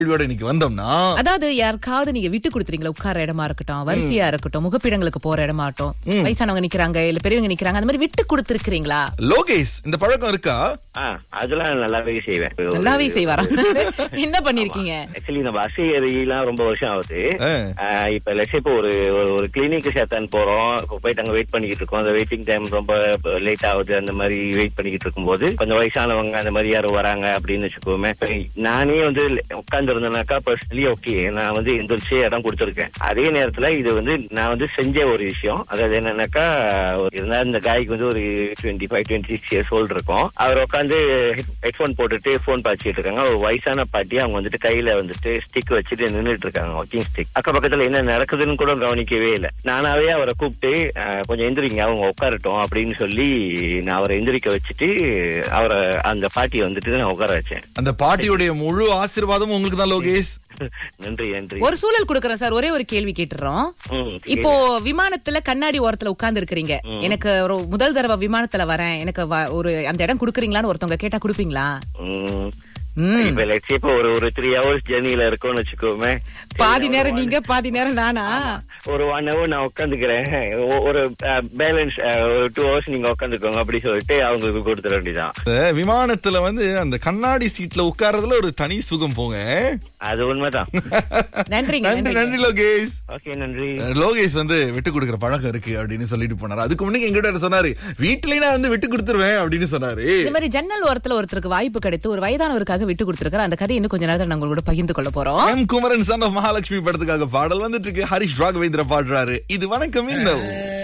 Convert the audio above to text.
கேள்வியோட இன்னைக்கு வந்தோம்னா அதாவது யாருக்காவது நீங்க விட்டு கொடுத்துறீங்களா உட்கார இடமா இருக்கட்டும் வரிசையா இருக்கட்டும் முகப்பிடங்களுக்கு போற இடமா இருக்கட்டும் வயசானவங்க நிக்கிறாங்க இல்ல பெரியவங்க நிக்கிறாங்க அந்த மாதிரி விட்டு கொடுத்துருக்கீங்களா லோகேஷ் இந்த பழக்கம் இருக்கா ஆ அதெல்லாம் நல்லாவே செய்வேன் இப்ப ஒரு- நல்லாவே செய்வாரா என்ன பண்ணிருக்கீங்க ஆக்சுவலி நம்ம அசை எறியெல்லாம் ரொம்ப வருஷம் ஆகுது ஆ. ஆ, இப்ப லட்சம் இப்போ ஒரு ஒரு- ஒரு கிளினிக் சேர்த்தான் போறோம் இப்போ போயிட்டு அங்க வெயிட் பண்ணிக்கிட்டு இருக்கோம் அந்த வெயிட்டிங் டைம் ரொம்ப லேட் ஆகுது அந்த மாதிரி வெயிட் பண்ணிக்கிட்டு இருக்கும்போது கொஞ்சம் வயசானவங்க அந்த மாதிரி யாரும் வராங்க அப்படின்னு வச்சுக்கோமே இப்ப நானே வந்து உட்கார்ந்து இருந்தேனாக்கா பர்சனலி ஓகே நான் வந்து எந்திரிச்சு இடம் கொடுத்துருக்கேன் அதே நேரத்துல இது வந்து நான் வந்து செஞ்ச ஒரு விஷயம் அதாவது என்னன்னாக்கா ஒரு- இருந்தா இந்த காய்க்கு வந்து ஒரு twenty five twenty six years old இருக்கும் அவர் உட்காந்து ஹெட்ஃபோன் போட்டுட்டு போன் பாய்ச்சிட்டு இருக்காங்க ஒரு வயசான பாட்டி அவங்க வந்துட்டு கையில வந்துட்டு ஸ்டிக் வச்சுட்டு நின்னுட்டு இருக்காங்க வாக்கிங் ஸ்டிக் அக்க பக்கத்துல என்ன நடக்குதுன்னு கூட கவனிக்கவே இல்லை நானாவே அவரை கூப்பிட்டு அஹ், கொஞ்சம் எந்திரிங்க அவங்க உட்காரட்டும் அப்படின்னு சொல்லி நான் அவரை எந்திரிக்க வச்சுட்டு அவரை அந்த பாட்டியை வந்துட்டு நான் உட்கார வச்சேன் அந்த பாட்டியுடைய முழு ஆசீர்வாதமும் உங்களுக்கு தான் லோகேஷ் நன்றி நன்றி ஒரு சூழல் கொடுக்கறோம் சார் ஒரே ஒரு கேள்வி கேட்டுறோம் ம், இப்போ விமானத்துல கண்ணாடி ஓரத்துல உட்கார்ந்து இருக்கிறீங்க எனக்கு ஒரு முதல் தடவை விமானத்துல வரேன் எனக்கு வ- ஒரு அந்த இடம் குடுக்குறீங்களான்னு ஒருத்தவங்க கேட்டா குடுப்பீங்களா ம். ம். இப்ப let's say இப்போ ஒரு ஒரு த்ரீ ஹவர்ஸ் ஜெர்னில இருக்கோம்னு வச்சுக்கோமே பாதி நேரம் நீங்க பாதி நேரம் நானா ஒரு ஒன் ஹவர் நான் உட்காந்துக்கிறேன் ஒரு பேலன்ஸ் ஒரு டூ ஹவர்ஸ் நீங்க உட்காந்துக்கோங்க அப்படி சொல்லிட்டு அவங்களுக்கு கொடுத்துட வேண்டியதான் இந்த விமானத்துல வந்து அந்த கண்ணாடி சீட்ல உட்கார்றதுல ஒரு தனி சுகம் போங்க அது உண்மைதான் நன்றிங்க நன்றி நன்றிங்க. நன்றி லோகேஷ் ஓகே நன்றி லோகேஷ் வந்து விட்டு கொடுக்குற பழக்கம் இருக்கு அப்படின்னு சொல்லிட்டு போனாரு அதுக்கு முன்னாடி எங்கிட்ட சொன்னாரு வீட்லயே நான் வந்து விட்டு கொடுத்துருவேன் அப்படின்னு சொன்னாரு இந்த மாதிரி ஜன்னல் ஓரத்துல ஒருத்தருக்கு வாய்ப்பு கிடைத்து ஒரு வயதானவருக்காக விட்டு கொடுத்திருக்காரு அந்த கதை இன்னும் கொஞ்ச நேரத்தில் நாங்க உங்களோட பகிர்ந்து கொள்ள போறோம் M Kumaran son of Mahalakshmi படத்துக்காக பாடல் வந்துட்டு இருக்கு ஹரிஷ் ராகவேந்திர பாடுறாரு இது வணக்கம் இன்னல்